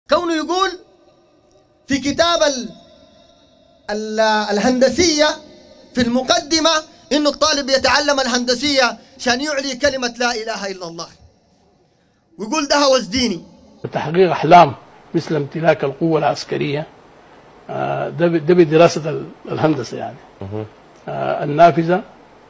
كونه يقول في كتاب ال ال الهندسية في المقدمة إنه الطالب يتعلم الهندسية عشان يعلي كلمة لا إله إلا الله ويقول ده هوس ديني وتحقيق احلام مثل امتلاك القوه العسكريه آه، ده ب- ده بدراسه ال- الهندسه يعني آه، النافذه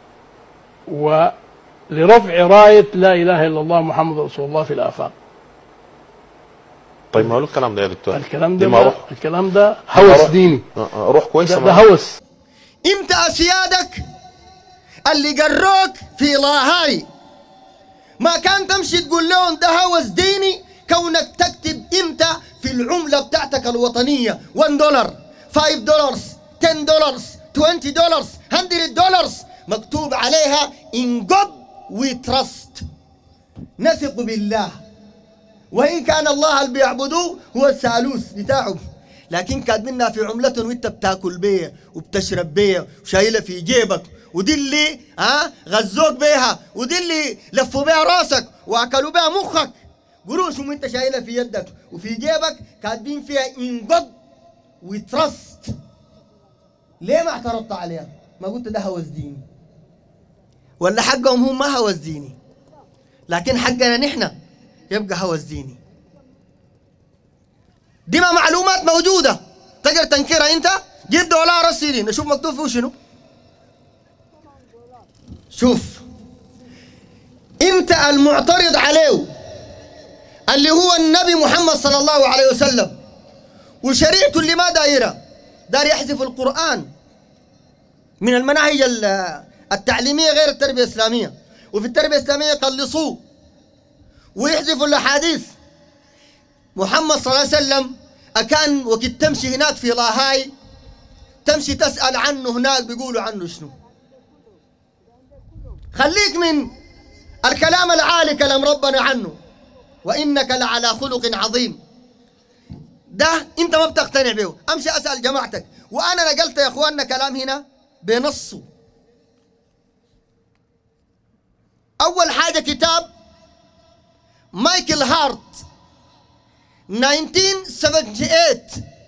ولرفع رايه لا اله الا الله محمد رسول الله في الافاق طيب ما هو الكلام ده يا دكتور الكلام دي ده ما روح الكلام ده هوس روح. ديني آه، آه، روح كويسه ده, ده ما- هوس انت اسيادك اللي قروك في لاهاي ما كان تمشي تقول لهم ده هوس ديني كونك تكتب انت في العملة بتاعتك الوطنية 1 دولار 5 دولار 10 دولار 20 دولار 100 دولار مكتوب عليها in God we trust نثق بالله وإن كان الله اللي بيعبدوه هو الثالوث بتاعهم لكن كاتبينها في عملة وانت بتاكل بيها وبتشرب بيها وشايلها في جيبك ودي اللي ها غزوك بيها ودي اللي لفوا بيها راسك واكلوا بيها مخك قروش وانت شايلها في يدك وفي جيبك كاتبين فيها ان جود وي تراست ليه ما اعترضت عليها؟ ما قلت ده هوس ديني ولا حقهم هم ما هوس ديني لكن حقنا نحن يبقى هوس ديني دي ما معلومات موجودة تقدر تنكرها انت جيب دولار السيرين نشوف مكتوب فيه شنو شوف انت المعترض عليه اللي هو النبي محمد صلى الله عليه وسلم وشريعته اللي ما دايره دار يحذف القرآن من المناهج ال- التعليمية غير التربية الإسلامية وفي التربية الإسلامية يقلصوه ويحذفوا الأحاديث محمد صلى الله عليه وسلم أكان وقت تمشي هناك في لاهاي تمشي تسأل عنه هناك بيقولوا عنه شنو خليك من الكلام العالي كلام ربنا عنه وإنك لعلى خلق عظيم ده انت ما بتقتنع به امشي اسال جماعتك وانا نقلت يا اخواننا كلام هنا بنصه اول حاجه كتاب مايكل هارت 1978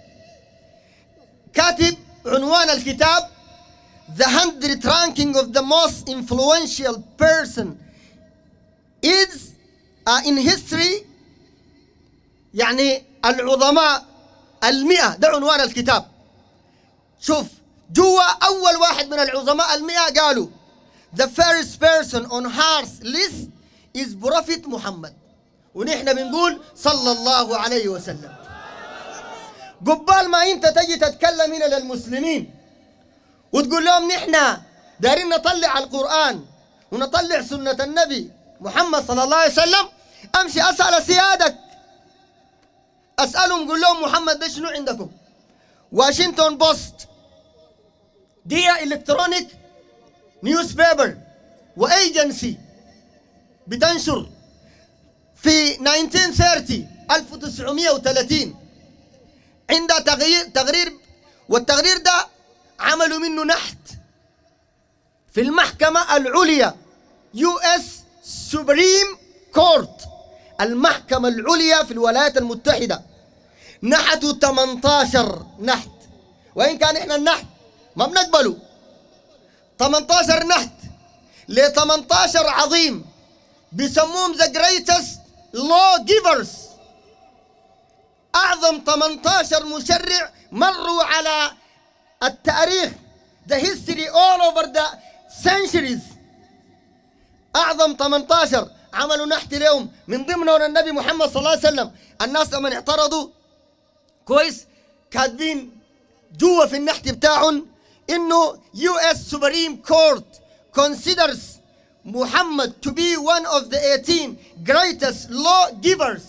كاتب عنوان الكتاب The 100 ranking of the most influential person is uh, in history يعني العظماء المئة ده عنوان الكتاب شوف جوا أول واحد من العظماء المئة قالوا The first person on Heart's list is Prophet محمد ونحن بنقول صلى الله عليه وسلم قبال ما انت تجي تتكلم هنا للمسلمين وتقول لهم نحن دايرين نطلع القرآن ونطلع سنة النبي محمد صلى الله عليه وسلم امشي اسأل سيادك اسالهم قول لهم محمد ده شنو عندكم واشنطن بوست دي الكترونيك نيوز بيبر وايجنسي بتنشر في 1930 1930 عندها تغيير تقرير والتقرير ده عملوا منه نحت في المحكمة العليا يو اس سوبريم كورت المحكمة العليا في الولايات المتحدة نحتوا 18 نحت وإن كان إحنا النحت ما بنقبله 18 نحت ل 18 عظيم بيسموهم ذا جريتست لو جيفرز أعظم 18 مشرع مروا على التاريخ the history all over the centuries أعظم 18 عملوا نحت لهم من ضمنهم النبي محمد صلى الله عليه وسلم الناس لما اعترضوا كويس كاتبين جوا في النحت بتاعهم انه يو اس سوبريم كورت considers محمد to be one of the 18 greatest law givers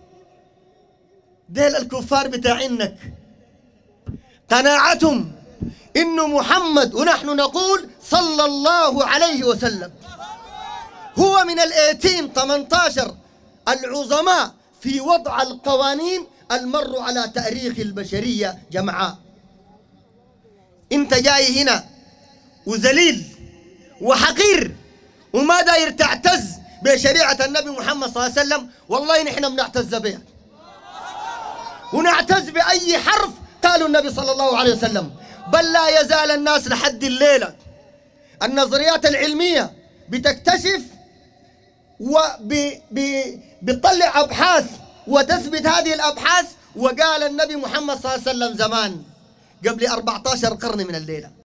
ديل الكفار بتاعينك قناعتهم انه محمد ونحن نقول صلى الله عليه وسلم هو من الاتين 18 العظماء في وضع القوانين المر على تاريخ البشريه جمعاء انت جاي هنا وذليل وحقير وما داير تعتز بشريعه النبي محمد صلى الله عليه وسلم والله نحن بنعتز بها ونعتز بأي حرف قاله النبي صلى الله عليه وسلم بل لا يزال الناس لحد الليلة النظريات العلمية بتكتشف وبتطلع أبحاث وتثبت هذه الأبحاث وقال النبي محمد صلى الله عليه وسلم زمان قبل 14 قرن من الليلة